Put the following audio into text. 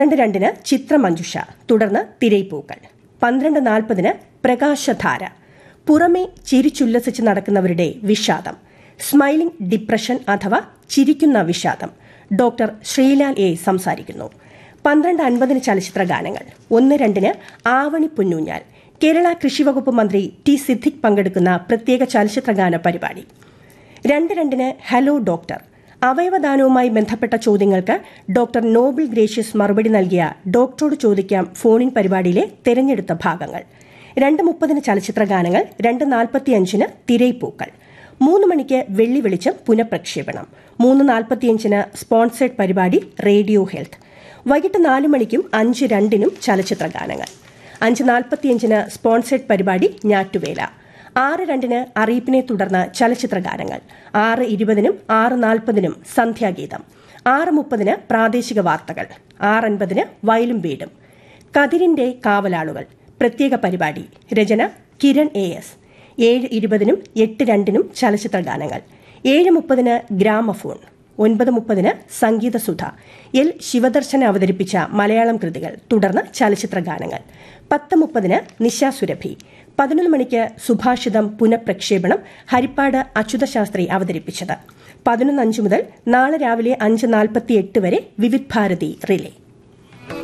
പന്ത്രണ്ട് രണ്ടിന് ചിത്രമഞ്ജുഷ തുടർന്ന് തിരൈപ്പൂക്കൾ പന്ത്രണ്ട് നാൽപ്പതിന് പ്രകാശധാര പുറമെ ചിരിച്ചുല്ലസിച്ച് നടക്കുന്നവരുടെ വിഷാദം സ്മൈലിംഗ് ഡിപ്രഷൻ അഥവാ ചിരിക്കുന്ന വിഷാദം ഡോക്ടർ ശ്രീലാൽ എ സംസാരിക്കുന്നു പന്ത്രണ്ട് അൻപതിന് ചലച്ചിത്ര ഗാനങ്ങൾ ഒന്ന് രണ്ടിന് ആവണി പൊന്നൂഞ്ഞാൽ കേരള കൃഷിവകുപ്പ് മന്ത്രി ടി സിദ്ദിഖ് പങ്കെടുക്കുന്ന പ്രത്യേക ചലച്ചിത്രഗാന പരിപാടി രണ്ട് രണ്ടിന് ഹലോ ഡോക്ടർ അവയവദാനവുമായി ബന്ധപ്പെട്ട ചോദ്യങ്ങൾക്ക് ഡോക്ടർ നോബിൾ ഗ്രേഷ്യസ് മറുപടി നൽകിയ ഡോക്ടറോട് ചോദിക്കാം ഫോണിൻ പരിപാടിയിലെ തെരഞ്ഞെടുത്ത ഭാഗങ്ങൾ രണ്ട് മുപ്പതിന് ചലച്ചിത്ര ഗാനങ്ങൾ രണ്ട് നാൽപ്പത്തിയഞ്ചിന് തിരൈപ്പൂക്കൾ മൂന്ന് മണിക്ക് വെള്ളി വെളിച്ചം പുനഃപ്രക്ഷേപണം മൂന്ന് നാൽപ്പത്തിയഞ്ചിന് സ്പോൺസേഡ് പരിപാടി റേഡിയോ ഹെൽത്ത് വൈകിട്ട് നാല് മണിക്കും അഞ്ച് രണ്ടിനും ചലച്ചിത്ര ഗാനങ്ങൾ അഞ്ച് നാൽപ്പത്തിയഞ്ചിന് സ്പോൺസേഡ് പരിപാടി ഞാറ്റുവേല ആറ് രണ്ടിന് അറിയിപ്പിനെ തുടർന്ന് ചലച്ചിത്ര ഗാനങ്ങൾ ആറ് ഇരുപതിനും ആറ് നാൽപ്പതിനും സന്ധ്യാഗീതം ആറ് മുപ്പതിന് പ്രാദേശിക വാർത്തകൾ ആറ് അൻപതിന് വയലും വീടും കതിരിന്റെ കാവലാളുകൾ പ്രത്യേക പരിപാടി രചന കിരൺ എ എസ് ഏഴ് ഇരുപതിനും എട്ട് രണ്ടിനും ചലച്ചിത്ര ഗാനങ്ങൾ ഏഴ് മുപ്പതിന് ഗ്രാമഫോൺ ഒൻപത് മുപ്പതിന് സംഗീതസുധ എൽ ശിവദർശന അവതരിപ്പിച്ച മലയാളം കൃതികൾ തുടർന്ന് ചലച്ചിത്ര ഗാനങ്ങൾ പത്ത് മുപ്പതിന് നിശാ സുരഭി പതിനൊന്ന് മണിക്ക് സുഭാഷിതം പുനഃപ്രക്ഷേപണം ഹരിപ്പാട് അച്യുതശാസ്ത്രി അവതരിപ്പിച്ചത് പതിനൊന്ന് അഞ്ച് മുതൽ നാളെ രാവിലെ അഞ്ച് നാൽപ്പത്തി എട്ട് വരെ വിവിധ് ഭാരതി റിലേ